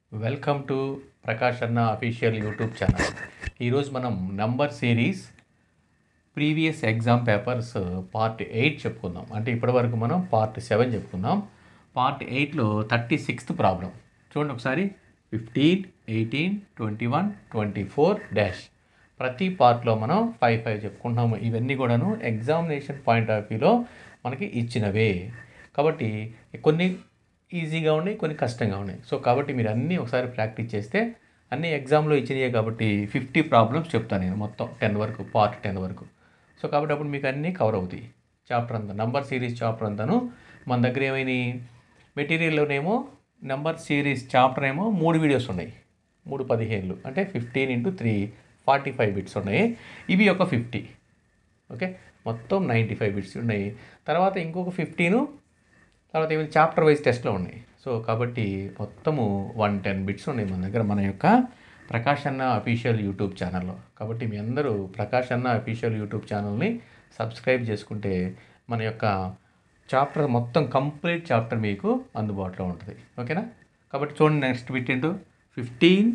welcome to Prakash అన్న official YouTube channel ఈరోజు మనం number series previous exam papers part eight చెప్పుకుందాం అంటే ఇప్పటివరకు మనం పార్ట్ సెవెన్ చెప్పుకుందాం పార్ట్ ఎయిట్లో థర్టీ సిక్స్త్ ప్రాబ్లం చూడండి ఒకసారి fifteen eighteen twenty one twenty four dash ప్రతి పార్ట్లో మనం ఫైవ్ ఫైవ్ చెప్పుకుంటున్నాము ఇవన్నీ కూడాను ఎగ్జామినేషన్ పాయింట్ ఆఫ్ వ్యూలో మనకి ఇచ్చినవే కాబట్టి కొన్ని ఈజీగా ఉన్నాయి కొన్ని కష్టంగా ఉన్నాయి సో కాబట్టి మీరు అన్నీ ఒకసారి ప్రాక్టీస్ చేస్తే అన్ని ఎగ్జామ్లో ఇచ్చినాయి కాబట్టి ఫిఫ్టీ ప్రాబ్లమ్స్ చెప్తాను నేను మొత్తం టెన్ వరకు పార్ట్ టెన్ వరకు సో కాబట్టి అప్పుడు మీకు అన్నీ కవర్ అవుతాయి చాప్టర్ అంతా నంబర్ సిరీస్ చాప్టర్ అంతాను మన దగ్గర ఏమైనాయి మెటీరియల్లోనేమో నెంబర్ సిరీస్ చాప్టర్ ఏమో మూడు వీడియోస్ ఉన్నాయి మూడు పదిహేనులు అంటే fifteen into three forty five bits ఉన్నాయి ఇవి ఒక ఫిఫ్టీ ఓకే మొత్తం నైంటీ ఫైవ్ బిట్స్ ఉన్నాయి తర్వాత ఇంకొక ఫిఫ్టీను తర్వాత ఇవి చాప్టర్ వైజ్ టెస్ట్లో ఉన్నాయి సో కాబట్టి మొత్తము వన్ టెన్ బిట్స్ ఉన్నాయి మన దగ్గర మన యొక్క ప్రకాష్ అన్న అఫీషియల్ యూట్యూబ్ ఛానల్లో కాబట్టి మీ అందరూ ప్రకాష్ అన్న అఫీషియల్ యూట్యూబ్ ఛానల్ని సబ్స్క్రైబ్ చేసుకుంటే మన యొక్క చాప్టర్ మొత్తం కంప్లీట్ చాప్టర్ మీకు అందుబాటులో ఉంటుంది ఓకేనా కాబట్టి చూడండి నెక్స్ట్ బిట్ ఏంటో fifteen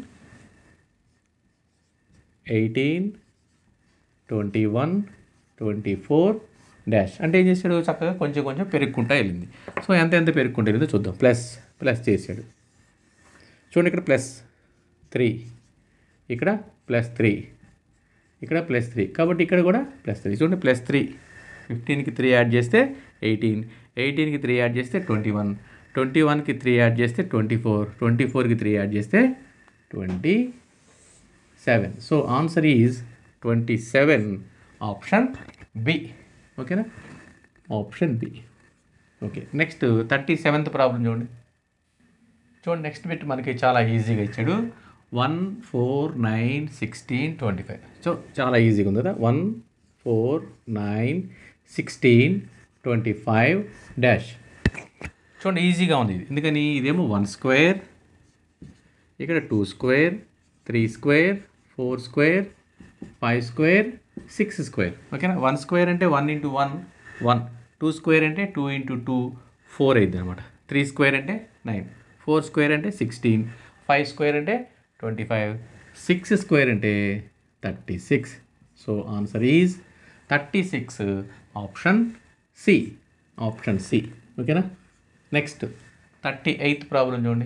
eighteen twenty one twenty four dash అంటే ఏం చేశాడు చక్కగా కొంచెం కొంచెం పెరుక్కుంటా వెళ్ళింది సో ఎంత ఎంత పెరుక్కుంటూ వెళ్ళిందో చూద్దాం ప్లస్ ప్లస్ చేశాడు చూడండి ఇక్కడ ప్లస్ త్రీ ఇక్కడ ప్లస్ త్రీ ఇక్కడ ప్లస్ త్రీ కాబట్టి ఇక్కడ కూడా ప్లస్ త్రీ చూడండి ప్లస్ త్రీ ఫిఫ్టీన్కి త్రీ యాడ్ చేస్తే ఎయిటీన్ ఎయిటీన్కి త్రీ యాడ్ చేస్తే ట్వంటీ వన్ ట్వంటీ వన్కి త్రీ యాడ్ చేస్తే ట్వంటీ ఫోర్ ట్వంటీ ఫోర్కి త్రీ యాడ్ చేస్తే twenty seven so answer is twenty seven option B ఓకేనా option B okay next thirty seventh problem చూడండి చూడండి నెక్స్ట్ బిట్ మనకి చాలా ఈజీగా ఇచ్చాడు one four nine sixteen twenty five so చాలా ఈజీగా ఉంది కదా one four nine sixteen twenty five dash చూడండి ఈజీగా ఉంది ఇది ఎందుకని ఇదేమో వన్ స్క్వేర్ ఇక్కడ two square three square four square five square six square ఓకేనా వన్ స్క్వేర్ అంటే one into one one two square అంటే టూ ఇంటూ టూ ఫోర్ అయింది అనమాట త్రీ స్క్వేర్ అంటే నైన్ ఫోర్ స్క్వేర్ అంటే సిక్స్టీన్ ఫైవ్ స్క్వేర్ అంటే twenty five six square అంటే thirty six so answer is thirty six option C option C ఓకేనా next thirty eighth problem చూడండి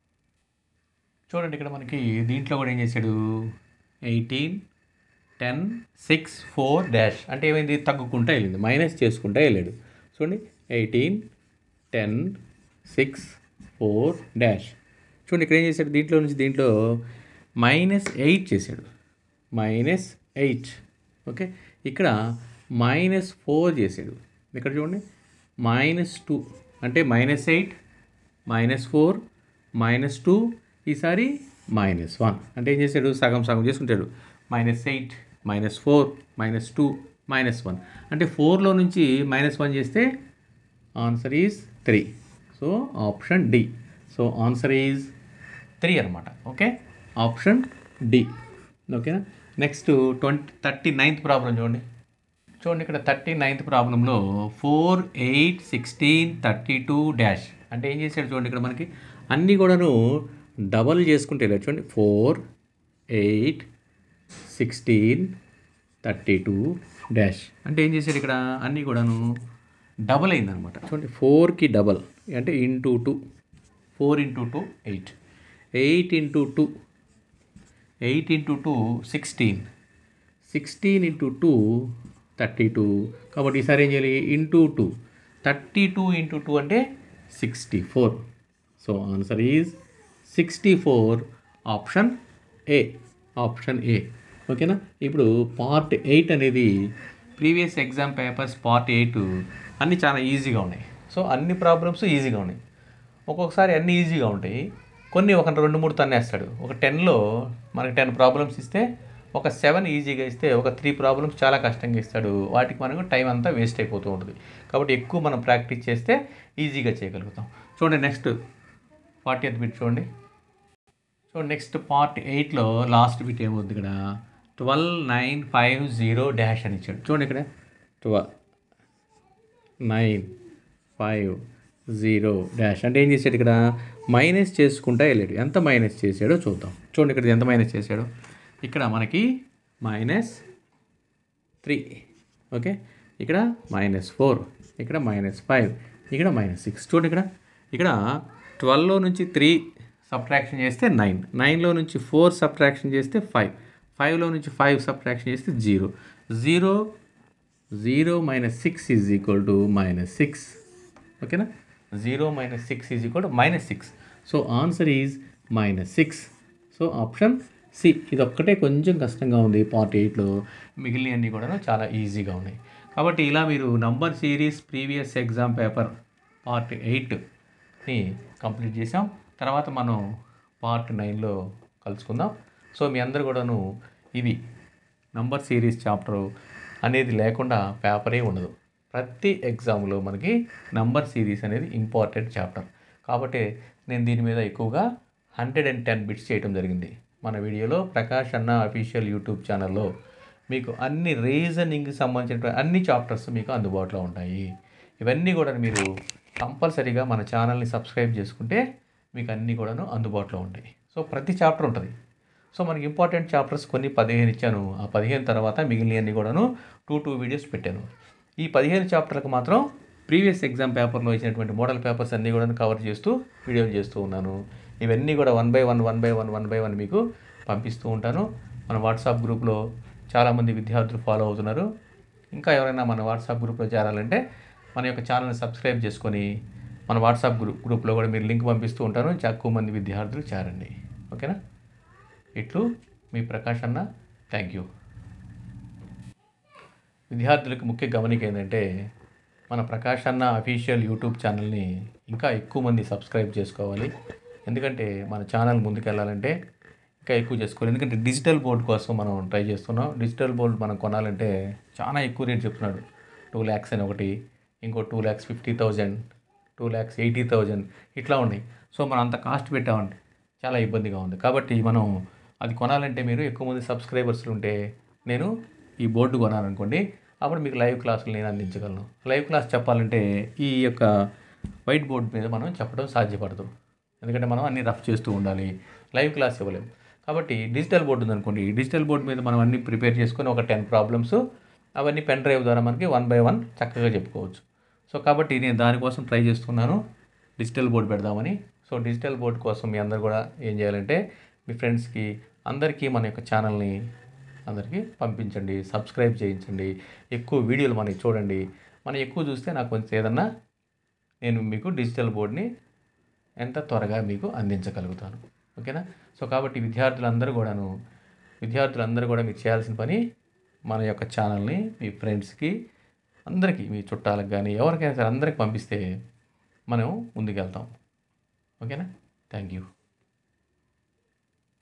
చూడండి ఇక్కడ మనకి దీంట్లో కూడా ఏం చేశాడు eighteen ten six four dash అంటే ఏమైంది తగ్గుకుంటా వెళ్ళింది మైనస్ చేసుకుంటా వెళ్ళాడు చూడండి eighteen ten six four dash చూడండి ఇక్కడ ఏం చేశాడు దీంట్లో నుంచి దీంట్లో మైనస్ ఎయిట్ చేశాడు మైనస్ ఎయిట్ ఓకే ఇక్కడ మైనస్ ఫోర్ చేశాడు ఇక్కడ చూడండి మైనస్ టూ అంటే minus eight minus four minus two ఈసారి మైనస్ వన్ అంటే ఏం చేశాడు సగం సగం చేసుకుంటాడు minus eight minus four minus two minus one అంటే ఫోర్లో నుంచి మైనస్ వన్ చేస్తే answer is three so option D so answer is three అనమాట ఓకే ఆప్షన్ డి ఓకేనా next twenty thirty ninth problem చూడండి చూడండి ఇక్కడ థర్టీ నైన్త్ ప్రాబ్లంలో four eight sixteen thirty two dash అంటే ఏం చేశాడు చూడండి ఇక్కడ మనకి అన్నీ కూడాను డబల్ చేసుకుంటే వెళ్ళాడు చూడండి four eight sixteen thirty two dash అంటే ఏం చేశాడు ఇక్కడ అన్నీ కూడాను డబల్ అయిందనమాట చూడండి ఫోర్కి డబల్ అంటే into two four into two eight eight into two eight into two sixteen sixteen into two thirty two కాబట్టి ఈసారి ఏం చేయాలి into two thirty two into two అంటే sixty four so answer is sixty four option A option A ఓకేనా ఇప్పుడు part eight అనేది previous exam papers part eight అన్నీ చాలా ఈజీగా ఉన్నాయి సో అన్ని ప్రాబ్లమ్స్ ఈజీగా ఉన్నాయి ఒక్కొక్కసారి అన్నీ ఈజీగా ఉంటాయి కొన్ని ఒక రెండు మూడు తన్నేస్తాడు ఒక టెన్లో మనకి టెన్ ప్రాబ్లమ్స్ ఇస్తే ఒక సెవెన్ ఈజీగా ఇస్తే ఒక త్రీ ప్రాబ్లమ్స్ చాలా కష్టంగా ఇస్తాడు వాటికి మనకు టైం అంతా వేస్ట్ అయిపోతూ ఉంటుంది కాబట్టి ఎక్కువ మనం ప్రాక్టీస్ చేస్తే ఈజీగా చేయగలుగుతాం చూడండి నెక్స్ట్ ఫార్టీ ఎయిత్ బిట్ చూడండి చూడండి నెక్స్ట్ పార్ట్ ఎయిట్లో లాస్ట్ బిట్ ఏమవుతుంది ఇక్కడ twelve nine five zero dash అని ఇచ్చాడు చూడండి ఇక్కడ twelve nine five zero dash అంటే ఏం చేశాడు ఇక్కడ మైనస్ చేసుకుంటా వెళ్ళాడు ఎంత మైనస్ చేశాడో చూద్దాం చూడండి ఇక్కడ ఎంత మైనస్ చేశాడో ఇక్కడ మనకి మైనస్ త్రీ ఓకే ఇక్కడ మైనస్ ఫోర్ ఇక్కడ మైనస్ ఫైవ్ ఇక్కడ మైనస్ సిక్స్ చూడండి ఇక్కడ ఇక్కడ ట్వెల్వ్లో నుంచి త్రీ సబ్ట్రాక్షన్ చేస్తే నైన్ నైన్లో నుంచి ఫోర్ సబ్ట్రాక్షన్ చేస్తే ఫైవ్ ఫైవ్లో నుంచి ఫైవ్ సబ్ట్రాక్షన్ చేస్తే zero zero zero minus six is equal to minus six ఓకేనా zero minus six is equal to minus six so answer is minus six so option C ఇది ఒక్కటే కొంచెం కష్టంగా ఉంది పార్ట్ ఎయిట్లో మిగిలినవన్నీ కూడా చాలా ఈజీగా ఉన్నాయి కాబట్టి ఇలా మీరు number series previous exam paper part ఎయిట్ని కంప్లీట్ చేసాం తర్వాత మనం పార్ట్ నైన్లో కలుసుకుందాం సో మీ అందరు కూడాను ఇది నంబర్ సిరీస్ చాప్టర్ అనేది లేకుండా పేపరే ఉండదు ప్రతి ఎగ్జామ్లో మనకి నంబర్ సిరీస్ అనేది ఇంపార్టెంట్ చాప్టర్ కాబట్టి నేను దీని మీద ఎక్కువగా హండ్రెడ్ అండ్ టెన్ బిట్స్ చేయడం జరిగింది మన వీడియోలో ప్రకాష్ అన్న అఫీషియల్ యూట్యూబ్ ఛానల్లో మీకు అన్ని రీజనింగ్కి సంబంధించిన అన్ని చాప్టర్స్ మీకు అందుబాటులో ఉంటాయి ఇవన్నీ కూడా మీరు కంపల్సరీగా మన ఛానల్ని సబ్స్క్రైబ్ చేసుకుంటే మీకు అన్నీ కూడాను అందుబాటులో ఉంటాయి సో ప్రతి చాప్టర్ ఉంటుంది సో మనకి ఇంపార్టెంట్ చాప్టర్స్ కొన్ని పదిహేను ఇచ్చాను ఆ పదిహేను తర్వాత మిగిలినవన్నీ కూడాను టూ టూ వీడియోస్ పెట్టాను ఈ పదిహేను చాప్టర్లకు మాత్రం ప్రీవియస్ ఎగ్జామ్ పేపర్లో ఇచ్చినటువంటి మోడల్ పేపర్స్ అన్నీ కూడా కవర్ చేస్తూ వీడియోలు చేస్తూ ఉన్నాను ఇవన్నీ కూడా one by one one by one one by one మీకు పంపిస్తూ ఉంటాను మన వాట్సాప్ గ్రూప్లో చాలామంది విద్యార్థులు ఫాలో అవుతున్నారు ఇంకా ఎవరైనా మన వాట్సాప్ గ్రూప్లో చేరాలంటే మన యొక్క ఛానల్ని సబ్స్క్రైబ్ చేసుకొని మన వాట్సాప్ గ్రూప్ గ్రూప్లో కూడా మీరు లింక్ పంపిస్తూ ఉంటాను ఎక్కువ మంది విద్యార్థులు చేరండి ఓకేనా ఇట్లు మీ ప్రకాష్ అన్న థ్యాంక్ యూ విద్యార్థులకు ముఖ్య గమనిక ఏంటంటే మన ప్రకాష్ అన్న అఫీషియల్ యూట్యూబ్ ఛానల్ని ఇంకా ఎక్కువ మంది సబ్స్క్రైబ్ చేసుకోవాలి ఎందుకంటే మన ఛానల్ ముందుకెళ్ళాలంటే ఇంకా ఎక్కువ చేసుకోవాలి ఎందుకంటే డిజిటల్ బోర్డ్ కోసం మనం ట్రై చేస్తున్నాం డిజిటల్ బోర్డ్ మనం కొనాలంటే చాలా ఎక్కువ రేట్ చెప్తున్నాడు టూ ల్యాక్స్ అని ఒకటి ఇంకో two lakhs fifty thousand two lakhs eighty thousand ఇట్లా ఉన్నాయి సో మనం అంత కాస్ట్ పెట్టామంటే చాలా ఇబ్బందిగా ఉంది కాబట్టి మనం అది కొనాలంటే మీరు ఎక్కువ మంది సబ్స్క్రైబర్స్లు ఉంటే నేను ఈ బోర్డు కొనాలనుకోండి అప్పుడు మీకు లైవ్ క్లాసులు నేను అందించగలను లైవ్ క్లాస్ చెప్పాలంటే ఈ యొక్క వైట్ బోర్డ్ మీద మనం చెప్పడం సాధ్యపడదు ఎందుకంటే మనం అన్ని రఫ్ చేస్తూ ఉండాలి లైవ్ క్లాస్ ఇవ్వలేము కాబట్టి డిజిటల్ బోర్డు ఉందనుకోండి డిజిటల్ బోర్డు మీద మనం అన్ని ప్రిపేర్ చేసుకొని ఒక టెన్ ప్రాబ్లమ్స్ అవన్నీ పెన్ డ్రైవ్ ద్వారా మనకి వన్ బై వన్ చక్కగా చెప్పుకోవచ్చు సో కాబట్టి నేను దానికోసం ట్రై చేస్తున్నాను డిజిటల్ బోర్డు పెడదామని సో డిజిటల్ బోర్డు కోసం మీ అందరు కూడా ఏం చేయాలంటే మీ ఫ్రెండ్స్కి అందరికీ మన యొక్క ఛానల్ని అందరికీ పంపించండి సబ్స్క్రైబ్ చేయించండి ఎక్కువ వీడియోలు మనకి చూడండి మనం ఎక్కువ చూస్తే నాకు కొంచెం ఏదన్నా నేను మీకు డిజిటల్ బోర్డ్ని ఎంత త్వరగా మీకు అందించగలుగుతాను ఓకేనా సో కాబట్టి విద్యార్థులందరూ కూడాను విద్యార్థులందరూ కూడా మీరు చేయాల్సిన పని మన యొక్క ఛానల్ని మీ ఫ్రెండ్స్కి అందరికీ మీ చుట్టాలకు కానీ ఎవరికైనా సరే అందరికి పంపిస్తే మనం ముందుకెళ్తాం ఓకేనా థ్యాంక్ యూ